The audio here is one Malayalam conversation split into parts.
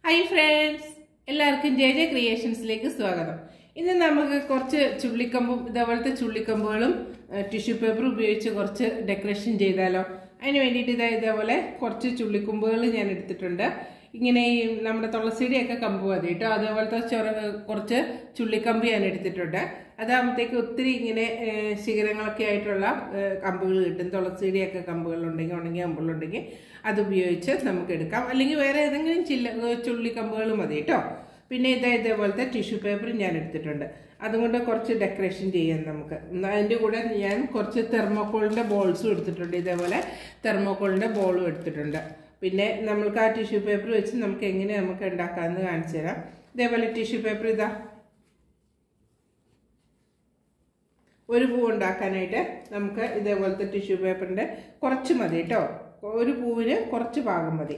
ഹായ് ഫ്രണ്ട്സ് എല്ലാവർക്കും ജെ ജെ ക്രിയേഷൻസിലേക്ക് സ്വാഗതം ഇന്ന് നമുക്ക് കുറച്ച് ചുള്ളിക്കമ്പും ഇതേപോലത്തെ ചുള്ളിക്കമ്പുകളും ടിഷ്യൂ പേപ്പർ ഉപയോഗിച്ച് കുറച്ച് ഡെക്കറേഷൻ ചെയ്താലോ അതിന് വേണ്ടിയിട്ട് ഇതാ ഇതേപോലെ കുറച്ച് ചുള്ളിക്കമ്പുകൾ ഞാൻ എടുത്തിട്ടുണ്ട് ഇങ്ങനെ ഈ നമ്മുടെ തുളസിയുടെയൊക്കെ കമ്പ് മതി കേട്ടോ അതേപോലത്തെ ചൊറ കുറച്ച് ചുള്ളിക്കമ്പ് ഞാൻ എടുത്തിട്ടുണ്ട് അതാകുമ്പോഴത്തേക്ക് ഒത്തിരി ഇങ്ങനെ ഏഹ്, ശിഖരങ്ങളൊക്കെ ആയിട്ടുള്ള ഏഹ്, കമ്പുകൾ കിട്ടും തുളസിയുടെയൊക്കെ കമ്പുകളുണ്ടെങ്കിൽ ഉണങ്ങിയ കമ്പുകളുണ്ടെങ്കിൽ അത് ഉപയോഗിച്ച് നമുക്ക് എടുക്കാം അല്ലെങ്കിൽ വേറെ ഏതെങ്കിലും ചില്ല ചുള്ളി കമ്പുകൾ മതി കേട്ടോ പിന്നെ ഇതേ ഇതേപോലത്തെ ടിഷ്യൂ പേപ്പർ ഞാൻ എടുത്തിട്ടുണ്ട് അതുകൊണ്ട് കുറച്ച് ഡെക്കറേഷൻ ചെയ്യാം നമുക്ക് ഉം, അതിൻ്റെ കൂടെ ഞാൻ കുറച്ച് തെർമോക്കോളിൻ്റെ ബോൾസും എടുത്തിട്ടുണ്ട് ഇതേപോലെ തെർമോക്കോളിൻ്റെ ബോളും എടുത്തിട്ടുണ്ട് പിന്നെ നമ്മൾക്ക് ആ ടിഷ്യൂ പേപ്പർ വെച്ച് നമുക്ക് എങ്ങനെ നമുക്ക് ഉണ്ടാക്കാമെന്ന് കാണിച്ചു തരാം ഇതേപോലെ ടിഷ്യൂ പേപ്പർ ഇതാ ഒരു പൂ ഉണ്ടാക്കാനായിട്ട് നമുക്ക് ഇതേപോലത്തെ ടിഷ്യൂ പേപ്പറിൻ്റെ കുറച്ച് മതി കേട്ടോ ഒരു പൂവിന് കുറച്ച് ഭാഗം മതി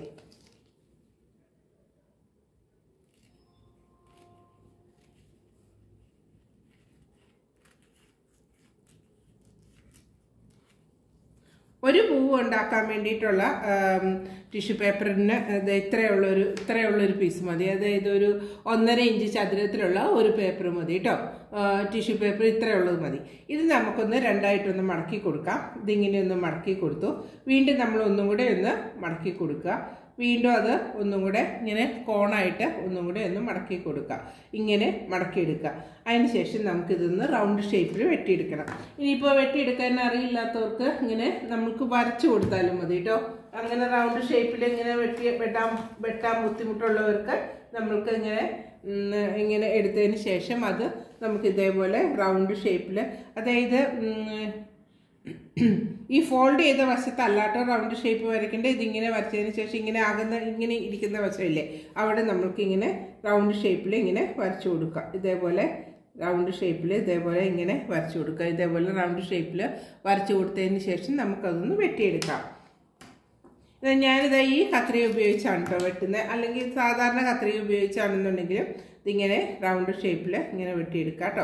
ഒരു പൂവ് ഉണ്ടാക്കാൻ വേണ്ടിയിട്ടുള്ള ടിഷ്യൂ പേപ്പറിന് ഇത് ഇത്രയുള്ളൊരു ഇത്രയുള്ളൊരു പീസ് മതി അതായത് ഒരു ഒന്നര ഇഞ്ച് ചതുരത്തിലുള്ള ഒരു പേപ്പർ മതി കേട്ടോ ടിഷ്യൂ പേപ്പർ ഇത്രയുള്ളത് മതി ഇത് നമുക്കൊന്ന് രണ്ടായിട്ടൊന്ന് മടക്കി കൊടുക്കാം ഇതിങ്ങനെ ഒന്ന് മടക്കി കൊടുത്തു വീണ്ടും നമ്മൾ ഒന്നും കൂടെ ഒന്ന് മടക്കി കൊടുക്കുക വീണ്ടും അത് ഒന്നും കൂടെ ഇങ്ങനെ കോണായിട്ട് ഒന്നും കൂടെ ഒന്ന് മടക്കി കൊടുക്കുക ഇങ്ങനെ മടക്കിയെടുക്കുക അതിന് ശേഷം നമുക്കിതൊന്ന് റൗണ്ട് ഷേപ്പിൽ വെട്ടിയെടുക്കണം ഇനിയിപ്പോൾ വെട്ടിയെടുക്കാൻ അറിയില്ലാത്തവർക്ക് ഇങ്ങനെ നമുക്ക് വരച്ചു കൊടുത്താലും മതി കേട്ടോ അങ്ങനെ റൗണ്ട് ഷേപ്പിൽ ഇങ്ങനെ വെട്ടി വെട്ടാൻ വെട്ടാൻ ബുദ്ധിമുട്ടുള്ളവർക്ക് നമ്മൾക്ക് ഇങ്ങനെ ഉം, ഇങ്ങനെ എടുത്തതിന് ശേഷം അത് നമുക്ക് ഇതേപോലെ റൗണ്ട് ഷേപ്പിൽ അതായത് ഉം, ഈ ഫോൾഡ് ചെയ്ത വശത്ത് അല്ലാട്ടോ റൗണ്ട് ഷേപ്പ് വരയ്ക്കേണ്ട ഇതിങ്ങനെ വരച്ചതിന് ശേഷം ഇങ്ങനെ ആകുന്ന ഇങ്ങനെ ഇരിക്കുന്ന വശമില്ലേ അവിടെ നമ്മൾക്ക് ഇങ്ങനെ റൗണ്ട് ഷേപ്പിൽ ഇങ്ങനെ വരച്ചു കൊടുക്കുക ഇതേപോലെ റൗണ്ട് ഷേപ്പിൽ ഇതേപോലെ ഇങ്ങനെ വരച്ചു കൊടുക്കുക ഇതേപോലെ റൗണ്ട് ഷേപ്പിൽ വരച്ചു കൊടുത്തതിന് ശേഷം നമുക്കതൊന്ന് വെട്ടിയെടുക്കാം ഇത് ഞാനിത് ഈ കത്രിക ഉപയോഗിച്ചാണ് കേട്ടോ വെട്ടുന്നത് അല്ലെങ്കിൽ സാധാരണ കത്രിക ഉപയോഗിച്ചാണെന്നുണ്ടെങ്കിലും ഇതിങ്ങനെ റൗണ്ട് ഷേപ്പിൽ ഇങ്ങനെ വെട്ടിയെടുക്കാം കേട്ടോ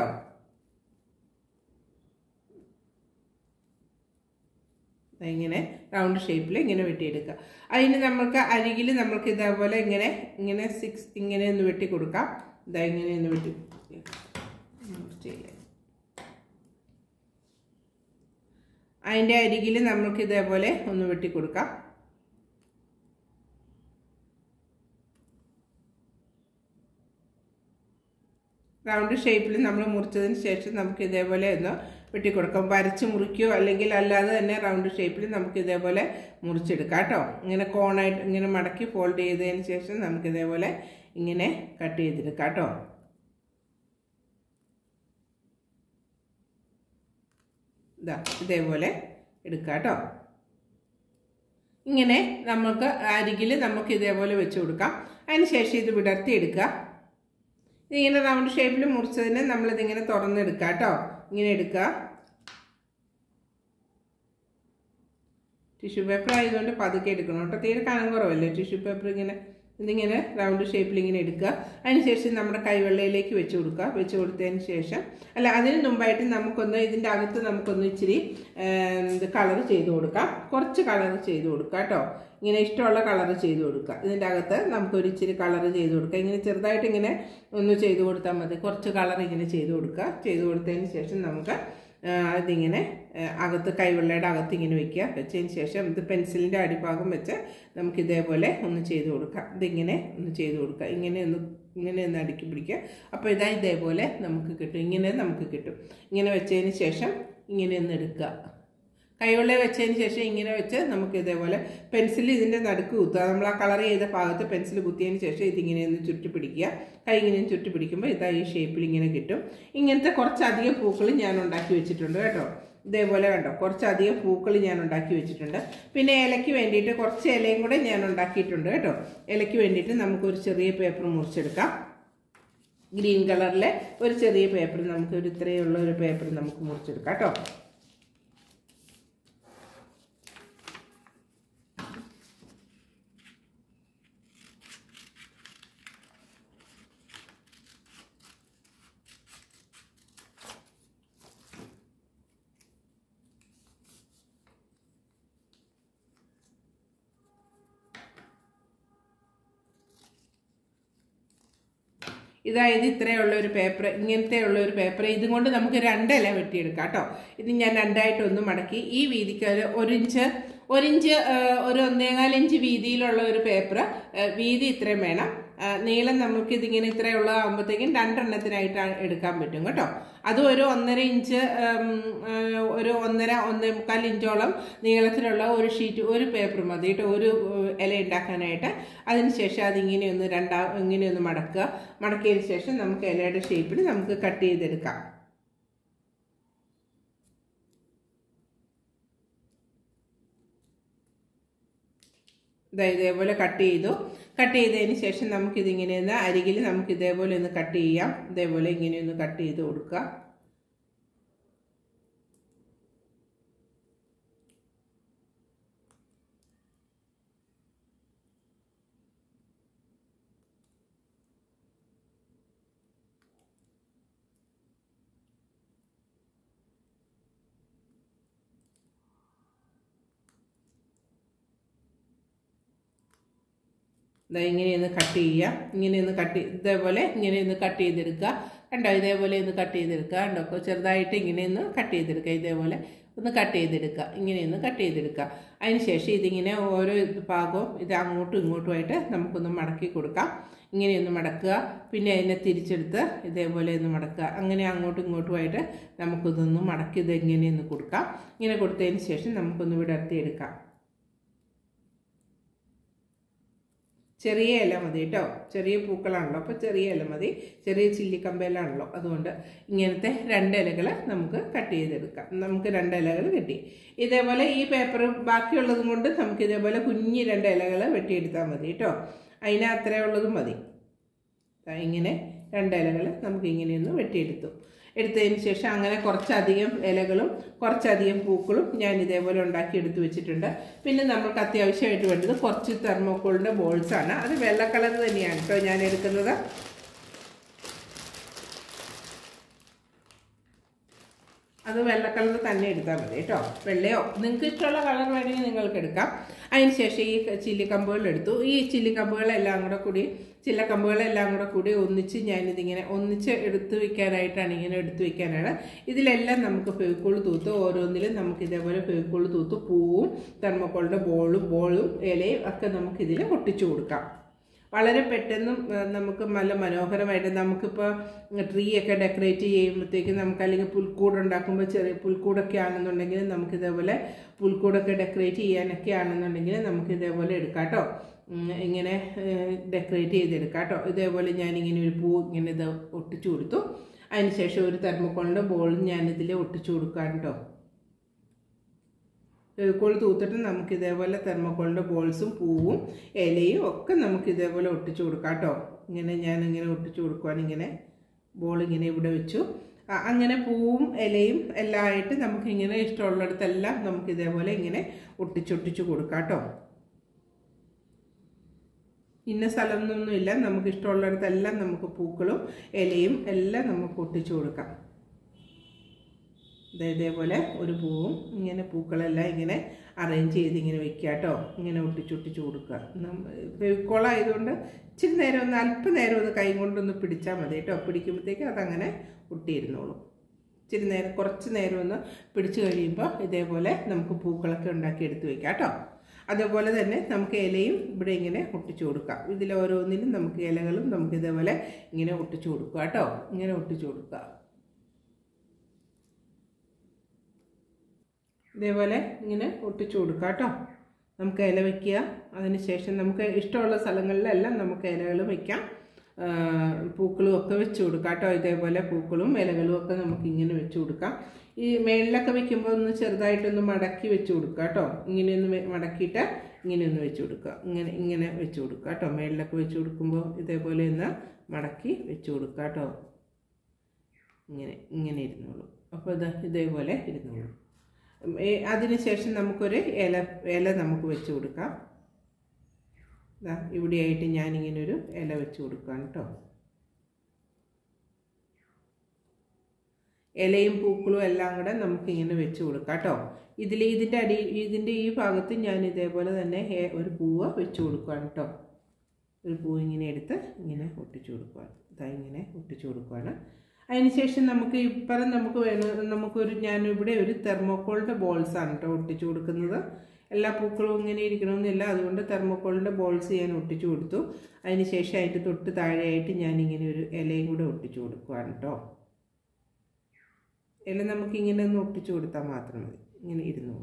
ഇങ്ങനെ റൗണ്ട് ഷേപ്പിൽ ഇങ്ങനെ വെട്ടിയെടുക്കുക അതിന് നമുക്ക് അരികിൽ നമുക്ക് ഇതേപോലെ ഇങ്ങനെ ഇങ്ങനെ സിക്സ് ഇങ്ങനെ ഒന്ന് വെട്ടി കൊടുക്കാം ഇതാ ഇങ്ങനെ ഒന്ന് വെട്ടി ചെയ്യാം അതിൻ്റെ അരികിൽ നമുക്ക് ഇതേപോലെ ഒന്ന് വെട്ടി കൊടുക്കാം റൗണ്ട് ഷേപ്പിൽ നമ്മൾ മുറിച്ചതിന് ശേഷം നമുക്ക് ഇതേപോലെ ഒന്ന് വെട്ടിക്കൊടുക്കാം വരച്ച് മുറിക്കുകയോ അല്ലെങ്കിൽ അല്ലാതെ തന്നെ റൗണ്ട് ഷേപ്പിൽ നമുക്ക് ഇതേപോലെ മുറിച്ചെടുക്കാം കേട്ടോ ഇങ്ങനെ കോണായിട്ട് ഇങ്ങനെ മടക്കി ഫോൾഡ് ചെയ്തതിന് ശേഷം നമുക്ക് ഇതേപോലെ ഇങ്ങനെ കട്ട് ചെയ്തെടുക്കാം കേട്ടോ ഇതാ ഇതേപോലെ എടുക്കാം കേട്ടോ ഇങ്ങനെ നമുക്ക് അരികിൽ നമുക്ക് ഇതേപോലെ വെച്ച് കൊടുക്കാം അതിന് ശേഷം ഇത് വിടർത്തി എടുക്കുക ഇതിങ്ങനെ റൗണ്ട് ഷേപ്പിൽ മുറിച്ചതിന് നമ്മളിതിങ്ങനെ തുറന്നെടുക്കുക കേട്ടോ ഇങ്ങനെ എടുക്കുക ടിഷ്യൂ പേപ്പർ ആയതുകൊണ്ട് പതുക്കെ എടുക്കണം കേട്ടോ തീരെ കനം കുറവല്ലേ ടിഷ്യൂ പേപ്പർ ഇങ്ങനെ ഇതിങ്ങനെ റൗണ്ട് ഷേപ്പിൽ ഇങ്ങനെ എടുക്കുക അതിനുശേഷം നമ്മുടെ കൈവെള്ളയിലേക്ക് വെച്ച് കൊടുക്കുക വെച്ച് കൊടുത്തതിന് ശേഷം അല്ല അതിന് മുമ്പായിട്ട് നമുക്കൊന്ന് ഇതിൻ്റെ അകത്ത് നമുക്കൊന്ന് ഇച്ചിരി ഏം, ഇത് കളർ ചെയ്ത് കൊടുക്കാം കുറച്ച് കളർ ചെയ്ത് കൊടുക്കുക കേട്ടോ ഇങ്ങനെ ഇഷ്ടമുള്ള കളർ ചെയ്ത് കൊടുക്കുക ഇതിൻ്റെ അകത്ത് നമുക്കൊരു ഇച്ചിരി കളർ ചെയ്ത് കൊടുക്കുക ഇങ്ങനെ ചെറുതായിട്ട് ഇങ്ങനെ ഒന്ന് ചെയ്ത് കൊടുത്താൽ മതി കുറച്ച് കളർ ഇങ്ങനെ ചെയ്ത് കൊടുക്കുക ചെയ്ത് കൊടുത്തതിന് ശേഷം നമുക്ക് ആ, അതിങ്ങനെ ആ, അകത്ത് കൈവെള്ളയുടെ അകത്ത് ഇങ്ങനെ വെക്കുക വെച്ചതിന് ശേഷം ഇത് പെൻസിലിൻ്റെ അടിഭാഗം വെച്ച് നമുക്ക് ഇതേപോലെ ഒന്ന് ചെയ്ത് കൊടുക്കാം ഇതിങ്ങനെ ഒന്ന് ചെയ്ത് കൊടുക്കുക ഇങ്ങനെ ഒന്ന് ഇങ്ങനെ ഒന്ന് അടുക്കി പിടിക്കുക അപ്പോൾ ഇതാ ഇതേപോലെ നമുക്ക് കിട്ടും ഇങ്ങനെ നമുക്ക് കിട്ടും ഇങ്ങനെ വെച്ചതിന് ശേഷം ഇങ്ങനെ ഒന്ന് എടുക്കുക കൈവെള്ള വെച്ചതിന് ശേഷം ഇങ്ങനെ വെച്ച് നമുക്ക് ഇതേപോലെ പെൻസിൽ ഇതിൻ്റെ നടുക്ക് കുത്തുക നമ്മൾ ആ കളർ ചെയ്ത ഭാഗത്ത് പെൻസിൽ കുത്തിയതിന് ശേഷം ഇതിങ്ങനെ ഒന്ന് ചുറ്റി പിടിക്കുക കൈ ഇങ്ങനെ ചുറ്റി പിടിക്കുമ്പോൾ ഇതാ ഈ ഷേപ്പിൽ ഇങ്ങനെ കിട്ടും ഇങ്ങനത്തെ കുറച്ചധികം പൂക്കൾ ഞാൻ ഉണ്ടാക്കി വെച്ചിട്ടുണ്ട് കേട്ടോ ഇതേപോലെ കണ്ടോ കുറച്ചധികം പൂക്കൾ ഞാൻ ഉണ്ടാക്കി വെച്ചിട്ടുണ്ട് പിന്നെ ഇലയ്ക്ക് വേണ്ടിയിട്ട് കുറച്ച് ഇലയും കൂടെ ഞാൻ ഉണ്ടാക്കിയിട്ടുണ്ട് കേട്ടോ ഇലയ്ക്ക് വേണ്ടിയിട്ട് നമുക്കൊരു ചെറിയ പേപ്പർ മുറിച്ചെടുക്കാം ഗ്രീൻ കളറിലെ ഒരു ചെറിയ പേപ്പർ നമുക്ക് ഒരു ഇത്രയുള്ള ഒരു പേപ്പർ നമുക്ക് മുറിച്ചെടുക്കാം കേട്ടോ ഇതായത് ഇത്രയുള്ള ഒരു പേപ്പർ ഇങ്ങനത്തെ ഉള്ള ഒരു പേപ്പർ ഇതും കൊണ്ട് നമുക്ക് രണ്ട് ഇല വെട്ടിയെടുക്കാം കേട്ടോ ഇത് ഞാൻ രണ്ടായിട്ടൊന്ന് മടക്കി ഈ വീതിക്ക് ഒരു ഒരു ഇഞ്ച് ഒരു ഇഞ്ച് ആ, ഒരു ഒന്നേകാൽ ഇഞ്ച് വീതിയിലുള്ള ഒരു പേപ്പർ വീതി ഇത്രയും വേണം ആ, നീളം നമുക്ക് ഇതിങ്ങനെ ഇത്രയുള്ള ആകുമ്പോഴത്തേക്കും രണ്ടെണ്ണത്തിനായിട്ട് എടുക്കാൻ പറ്റും കേട്ടോ അതും ഒരു ഒന്നര ഇഞ്ച് ഉം, ആ, ഒരു ഒന്നര ഒന്നേ മുക്കാൽ ഇഞ്ചോളം നീളത്തിലുള്ള ഒരു ഷീറ്റ് ഒരു പേപ്പർ മതി കേട്ടോ ഒരു ഏഹ്, ഇല ഉണ്ടാക്കാനായിട്ട് അതിനുശേഷം അതിങ്ങനെ ഒന്ന് രണ്ടാ ഇങ്ങനെ ഒന്ന് മടക്കുക മടക്കിയതിന് ശേഷം നമുക്ക് ഇലയുടെ ഷേപ്പിൽ നമുക്ക് കട്ട് ചെയ്തെടുക്കാം ഇതാ ഇതേപോലെ കട്ട് ചെയ്തു കട്ട് ചെയ്തതിന് ശേഷം നമുക്കിതിങ്ങനെ ഒന്ന് അരികിൽ നമുക്ക് ഇതേപോലെ ഒന്ന് കട്ട് ചെയ്യാം ഇതേപോലെ ഇങ്ങനെ ഒന്ന് കട്ട് ചെയ്ത് കൊടുക്കുക ഇതാ ഇങ്ങനെയൊന്ന് കട്ട് ചെയ്യുക ഇങ്ങനെയൊന്ന് കട്ട് ഇതേപോലെ ഇങ്ങനെയൊന്ന് കട്ട് ചെയ്തെടുക്കുക കണ്ടോ ഇതേപോലെ ഒന്ന് കട്ട് ചെയ്തെടുക്കുക കണ്ടോ അപ്പോൾ ചെറുതായിട്ട് ഇങ്ങനെയൊന്ന് കട്ട് ചെയ്തെടുക്കുക ഇതേപോലെ ഒന്ന് കട്ട് ചെയ്തെടുക്കുക ഇങ്ങനെയൊന്ന് കട്ട് ചെയ്തെടുക്കുക അതിന് ശേഷം ഇതിങ്ങനെ ഓരോ ഭാഗവും ഇത് അങ്ങോട്ടും ഇങ്ങോട്ടുമായിട്ട് നമുക്കൊന്ന് മടക്കി കൊടുക്കാം ഇങ്ങനെയൊന്ന് മടക്കുക പിന്നെ അതിനെ തിരിച്ചെടുത്ത് ഇതേപോലെ ഒന്ന് മടക്കുക അങ്ങനെ അങ്ങോട്ടും ഇങ്ങോട്ടുമായിട്ട് നമുക്കിതൊന്ന് മടക്കി ഇത് ഇങ്ങനെയൊന്ന് കൊടുക്കാം ഇങ്ങനെ കൊടുത്തതിന് ശേഷം നമുക്കൊന്ന് വിടർത്തിയെടുക്കാം ചെറിയ ഇല മതി കേട്ടോ ചെറിയ പൂക്കളാണല്ലോ അപ്പോൾ ചെറിയ ഇല മതി ചെറിയ ചില്ലിക്കമ്പയിലാണല്ലോ അതുകൊണ്ട് ഇങ്ങനത്തെ രണ്ട് ഇലകൾ നമുക്ക് കട്ട് ചെയ്തെടുക്കാം നമുക്ക് രണ്ട് ഇലകൾ കിട്ടി ഇതേപോലെ ഈ പേപ്പർ ബാക്കിയുള്ളതും കൊണ്ട് നമുക്ക് ഇതേപോലെ കുഞ്ഞി രണ്ട് ഇലകൾ വെട്ടിയെടുത്താൽ മതി കേട്ടോ അതിന് അത്രയുള്ളതും മതി ദാ ഇങ്ങനെ രണ്ട് ഇലകൾ നമുക്ക് ഇങ്ങനെയൊന്ന് വെട്ടിയെടുത്തു എടുത്തതിന് ശേഷം അങ്ങനെ കുറച്ചധികം ഇലകളും കുറച്ചധികം പൂക്കളും ഞാൻ ഇതേപോലെ ഉണ്ടാക്കി എടുത്തു വെച്ചിട്ടുണ്ട് പിന്നെ നമുക്ക് അത്യാവശ്യമായിട്ട് വേണ്ടത് കുറച്ച് തെർമോക്കോളിൻ്റെ ബോൾസാണ് അത് വെള്ള കളർ തന്നെയാണ് കേട്ടോ ഞാൻ എടുക്കുന്നത് അത് വെള്ള കളർ തന്നെ എടുത്താൽ മതി കേട്ടോ വെള്ളയോ നിങ്ങൾക്ക് ഇഷ്ടമുള്ള കളർ വേണമെങ്കിൽ നിങ്ങൾക്ക് എടുക്കാം അതിന് ശേഷം ഈ ചില്ലി കമ്പുകൾ എടുത്തു ഈ ചില്ലി കമ്പുകളെല്ലാം കൂടെ കൂടി ചില്ല കമ്പുകളെല്ലാം കൂടെ കൂടി ഒന്നിച്ച് ഞാനിതിങ്ങനെ ഒന്നിച്ച് എടുത്ത് വെക്കാനായിട്ടാണ് ഇങ്ങനെ എടുത്ത് വെക്കാനാണ് ഇതിലെല്ലാം നമുക്ക് ഫെവിക്കോൾ തൂത്ത് ഓരോന്നിലും നമുക്ക് ഇതേപോലെ ഫെവിക്കോൾ തൂത്ത് പൂവും തെർമോക്കോളിൻ്റെ ബോളും ബോളും ഇലയും ഒക്കെ നമുക്ക് ഇതിൽ ഒട്ടിച്ചു കൊടുക്കാം വളരെ പെട്ടെന്ന് ആ, നമുക്ക് നല്ല മനോഹരമായിട്ട് നമുക്കിപ്പോൾ ട്രീ ഒക്കെ ഡെക്കറേറ്റ് ചെയ്യുമ്പോഴത്തേക്കും നമുക്ക് അല്ലെങ്കിൽ പുൽക്കൂട് ഉണ്ടാക്കുമ്പോൾ ചെറിയ പുൽക്കൂടൊക്കെ ആണെന്നുണ്ടെങ്കിൽ നമുക്ക് ഇതേപോലെ പുൽക്കൂടൊക്കെ ഡെക്കറേറ്റ് ചെയ്യാനൊക്കെ ആണെന്നുണ്ടെങ്കിൽ നമുക്ക് ഇതേപോലെ എടുക്കാം കേട്ടോ ഉം, ഇങ്ങനെ ഡെക്കറേറ്റ് ചെയ്തെടുക്കാം കേട്ടോ ഇതേപോലെ ഞാനിങ്ങനെ ഒരു പൂ ഇങ്ങനെ ഇത് ഒട്ടിച്ചു കൊടുത്തു അതിനുശേഷം ഒരു തെർമോക്കോളിൻ്റെ ബോൾ ഞാനിതിൽ ഒട്ടിച്ചു കൊടുക്കാം കേട്ടോ ഫെവിക്കോൾ തൂത്തിട്ട് നമുക്ക് ഇതേപോലെ തെർമോക്കോളിൻ്റെ ബോൾസും പൂവും ഇലയും ഒക്കെ നമുക്ക് ഇതേപോലെ ഒട്ടിച്ചു കൊടുക്കാം കേട്ടോ ഇങ്ങനെ ഞാൻ ഇങ്ങനെ ഒട്ടിച്ചു കൊടുക്കുവാണ് ഇങ്ങനെ ബോൾ ഇങ്ങനെ ഇവിടെ വെച്ചു ആ, അങ്ങനെ പൂവും ഇലയും എല്ലാം ആയിട്ട് നമുക്ക് ഇങ്ങനെ ഇഷ്ടമുള്ളിടത്തെല്ലാം നമുക്ക് ഇതേപോലെ ഇങ്ങനെ ഒട്ടിച്ചൊട്ടിച്ച് കൊടുക്കാം കേട്ടോ ഇന്ന സ്ഥലം എന്നൊന്നുമില്ല നമുക്ക് ഇഷ്ടമുള്ളിടത്തെല്ലാം നമുക്ക് പൂക്കളും ഇലയും എല്ലാം നമുക്ക് ഒട്ടിച്ചു കൊടുക്കാം ദേ ഇതേപോലെ ഒരു പൂവും ഇങ്ങനെ പൂക്കളെല്ലാം ഇങ്ങനെ അറേഞ്ച് ചെയ്ത് ഇങ്ങനെ വെക്കുക കേട്ടോ ഇങ്ങനെ ഒട്ടിച്ചൊട്ടിച്ച് കൊടുക്കുക ഫെവിക്കോളായതുകൊണ്ട് ഇച്ചിരി നേരം ഒന്ന് അല്പനേരം ഒന്ന് കൈ കൊണ്ടൊന്ന് പിടിച്ചാൽ മതി കേട്ടോ പിടിക്കുമ്പോഴത്തേക്ക് അതങ്ങനെ ഒട്ടിയിരുന്നോളും ഇച്ചിരി നേരം കുറച്ച് നേരം ഒന്ന് പിടിച്ചു കഴിയുമ്പോൾ ഇതേപോലെ നമുക്ക് പൂക്കളൊക്കെ ഉണ്ടാക്കി എടുത്ത് വെക്കാം കേട്ടോ അതേപോലെ തന്നെ നമുക്ക് ഇലയും ഇവിടെ ഇങ്ങനെ ഒട്ടിച്ചു കൊടുക്കാം ഇതിൽ ഓരോന്നിലും നമുക്ക് ഇലകളും നമുക്ക് ഇതേപോലെ ഇങ്ങനെ ഒട്ടിച്ചു കൊടുക്കുക കേട്ടോ ഇങ്ങനെ ഒട്ടിച്ചു കൊടുക്കുക ഇതേപോലെ ഇങ്ങനെ ഒട്ടിച്ചു കൊടുക്കുക കേട്ടോ നമുക്ക് ഇല വയ്ക്കുക അതിന് ശേഷം നമുക്ക് ഇഷ്ടമുള്ള സ്ഥലങ്ങളിലെല്ലാം നമുക്ക് ഇലകൾ വയ്ക്കാം ആ, പൂക്കളും ഒക്കെ വെച്ച് കൊടുക്കാം കേട്ടോ ഇതേപോലെ പൂക്കളും ഇലകളും ഒക്കെ നമുക്ക് ഇങ്ങനെ വെച്ച് കൊടുക്കാം ഈ മേളിലൊക്കെ വെക്കുമ്പോൾ ഒന്ന് ചെറുതായിട്ടൊന്ന് മടക്കി വെച്ച് കൊടുക്കുക കേട്ടോ ഇങ്ങനെയൊന്ന് വെ- മടക്കിയിട്ട് ഇങ്ങനെയൊന്ന് വെച്ച് കൊടുക്കുക ഇങ്ങനെ ഇങ്ങനെ വെച്ച് കൊടുക്കുക കേട്ടോ മേളിലൊക്കെ വെച്ച് കൊടുക്കുമ്പോൾ ഇതേപോലെ ഒന്ന് മടക്കി വെച്ച് കൊടുക്കുക കേട്ടോ ഇങ്ങനെ ഇങ്ങനെ ഇരുന്നോളൂ അപ്പോൾ ഇത് ഇതേപോലെ ഇരുന്നോളൂ അതിനുശേഷം നമുക്കൊരു ഇല ഇല നമുക്ക് വെച്ച് കൊടുക്കാം ദാ ഇവിടെയായിട്ട് ഞാനിങ്ങനെ ഒരു ഇല വെച്ച് കൊടുക്കാം കേട്ടോ ഇലയും പൂക്കളും എല്ലാം കൂടെ നമുക്കിങ്ങനെ വെച്ച് കൊടുക്കാം കേട്ടോ ഇതിൽ ഇതിൻ്റെ അടി ഇതിൻ്റെ ഈ ഭാഗത്ത് ഞാൻ ഇതേപോലെ തന്നെ ഹേ- ഒരു പൂവ് വെച്ച് കൊടുക്കുകയാണ് കേട്ടോ ഒരു പൂ ഇങ്ങനെ എടുത്ത് ഇങ്ങനെ ഒട്ടിച്ചു കൊടുക്കുകയാണ് ഇതാ ഇങ്ങനെ ഒട്ടിച്ചു കൊടുക്കുകയാണ് അതിനുശേഷം നമുക്ക് ഇപ്പറം നമുക്ക് വേണം നമുക്കൊരു ഞാനിവിടെ ഒരു തെർമോക്കോളിൻ്റെ ബോൾസാണ് കേട്ടോ ഒട്ടിച്ചു കൊടുക്കുന്നത് എല്ലാ പൂക്കളും ഇങ്ങനെ ഇരിക്കണമെന്നില്ല അതുകൊണ്ട് തെർമോക്കോളിൻ്റെ ബോൾസ് ഞാൻ ഒട്ടിച്ചു കൊടുത്തു അതിനുശേഷം അതിൻ്റെ തൊട്ട് താഴെയായിട്ട് ഞാൻ ഇങ്ങനെ ഒരു ഇലയും കൂടെ ഒട്ടിച്ചു കൊടുക്കുകയാണ് കേട്ടോ ഇല നമുക്ക് ഇങ്ങനെ ഒന്ന് ഒട്ടിച്ചു കൊടുത്താൽ മാത്രം മതി ഇങ്ങനെ ഇരുന്നു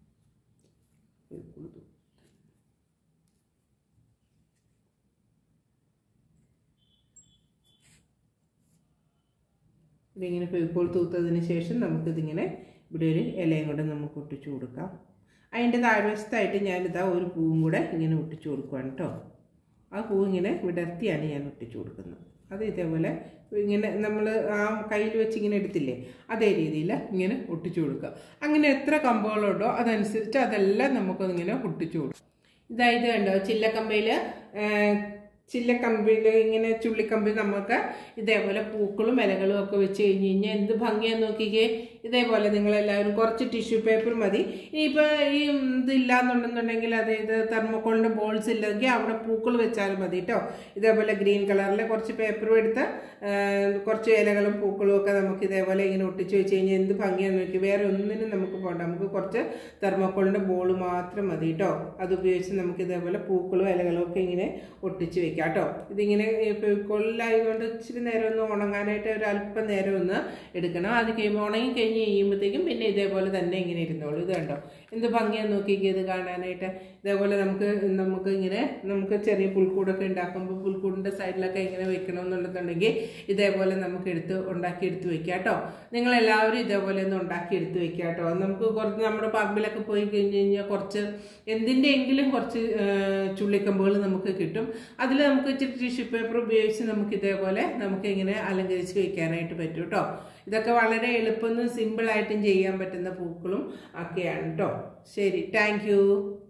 ഇതിങ്ങനെ ഫെവിക്കോൾ തൂത്തതിന് ശേഷം നമുക്കിതിങ്ങനെ ഇവിടെ ഒരു ഇലയും കൂടെ നമുക്ക് ഒട്ടിച്ചു കൊടുക്കാം അതിൻ്റെ താഴ്വശത്തായിട്ട് ഞാനിതാ ഒരു പൂവും കൂടെ ഇങ്ങനെ ഒട്ടിച്ചു കൊടുക്കുകയാണ് കേട്ടോ ആ പൂ ഇങ്ങനെ വിടർത്തിയാണ് ഞാൻ ഒട്ടിച്ചു കൊടുക്കുന്നത് അത് ഇതേപോലെ ഇങ്ങനെ നമ്മൾ ആ കയ്യിൽ വെച്ച് ഇങ്ങനെ എടുത്തില്ലേ അതേ രീതിയിൽ ഇങ്ങനെ ഒട്ടിച്ചു കൊടുക്കുക അങ്ങനെ എത്ര കമ്പുകളുണ്ടോ അതനുസരിച്ച് അതെല്ലാം നമുക്കൊന്നിങ്ങനെ ഒട്ടിച്ചു കൊടുക്കും ഇതായത് കണ്ടോ ചില്ലക്കമ്പയിൽ ചില്ലക്കമ്പിൽ ഇങ്ങനെ ചുള്ളിക്കമ്പി നമുക്ക് ഇതേപോലെ പൂക്കളും ഇലകളും ഒക്കെ വെച്ച് കഴിഞ്ഞ് കഴിഞ്ഞാൽ എന്ത് ഭംഗിയാന്ന് നോക്കിക്കേ ഇതേപോലെ നിങ്ങളെല്ലാവരും കുറച്ച് ടിഷ്യൂ പേപ്പർ മതി ഇനിയിപ്പോൾ ഈ ഇതില്ലാന്നുണ്ടെന്നുണ്ടെങ്കിൽ അതായത് തെർമോക്കോളിൻ്റെ ബോൾസ് ഇല്ലെങ്കിൽ അവിടെ പൂക്കൾ വെച്ചാലും മതി കേട്ടോ ഇതേപോലെ ഗ്രീൻ കളറിൽ കുറച്ച് പേപ്പറും എടുത്ത് കുറച്ച് ഇലകളും പൂക്കളും ഒക്കെ നമുക്ക് ഇതേപോലെ ഇങ്ങനെ ഒട്ടിച്ച് വെച്ച് കഴിഞ്ഞാൽ എന്ത് ഭംഗിയാന്ന് നോക്കി വേറെ ഒന്നിനും നമുക്ക് പോകണ്ട നമുക്ക് കുറച്ച് തെർമോക്കോളിൻ്റെ ബോൾ മാത്രം മതി കേട്ടോ അത് ഉപയോഗിച്ച് നമുക്ക് ഇതേപോലെ പൂക്കളും ഇലകളും ഒക്കെ ഇങ്ങനെ ഒട്ടിച്ച് വെക്കാം കേട്ടോ ഇതിങ്ങനെ കൊല്ലായതുകൊണ്ട് ഇച്ചിരി നേരം ഒന്ന് ഉണങ്ങാനായിട്ട് ഒരു അല്പം നേരം ഒന്ന് എടുക്കണം അത് കഴിയുമ്പോൾ ഉണങ്ങി കഴിഞ്ഞ് കഴിയുമ്പോഴത്തേക്കും പിന്നെ ഇതേപോലെ തന്നെ ഇങ്ങനെ ഇരുന്നോളൂ ഇത് കണ്ടോ എന്ത് ഭംഗിയാന്ന് നോക്കിക്കേ ഇത് കാണാനായിട്ട് ഇതേപോലെ നമുക്ക് നമുക്ക് ഇങ്ങനെ നമുക്ക് ചെറിയ പുൽക്കൂടൊക്കെ ഉണ്ടാക്കുമ്പോൾ പുൽക്കൂടിൻ്റെ സൈഡിലൊക്കെ ഇങ്ങനെ വെക്കണമെന്നുണ്ടെന്നുണ്ടെങ്കിൽ ഇതേപോലെ നമുക്ക് എടുത്ത് ഉണ്ടാക്കി എടുത്ത് വെക്കാം കേട്ടോ നിങ്ങളെല്ലാവരും ഇതേപോലെ ഒന്ന് ഉണ്ടാക്കി എടുത്ത് വെക്കാം കേട്ടോ നമുക്ക് കുറച്ച് നമ്മുടെ പറമ്പിലൊക്കെ പോയി കഴിഞ്ഞ് കഴിഞ്ഞാൽ കുറച്ച് എന്തിൻ്റെയെങ്കിലും കുറച്ച് ചുള്ളിക്കമ്പുകൾ നമുക്ക് കിട്ടും അതിൽ നമുക്ക് ഇച്ചിരി ടിഷ്യൂ പേപ്പർ ഉപയോഗിച്ച് നമുക്ക് ഇതേപോലെ നമുക്ക് ഇങ്ങനെ അലങ്കരിച്ച് വെക്കാനായിട്ട് പറ്റും കേട്ടോ ഇതൊക്കെ വളരെ എളുപ്പമെന്നും സിമ്പിളായിട്ടും ചെയ്യാൻ പറ്റുന്ന പൂക്കളും ഒക്കെയാണ് കേട്ടോ ശരി താങ്ക്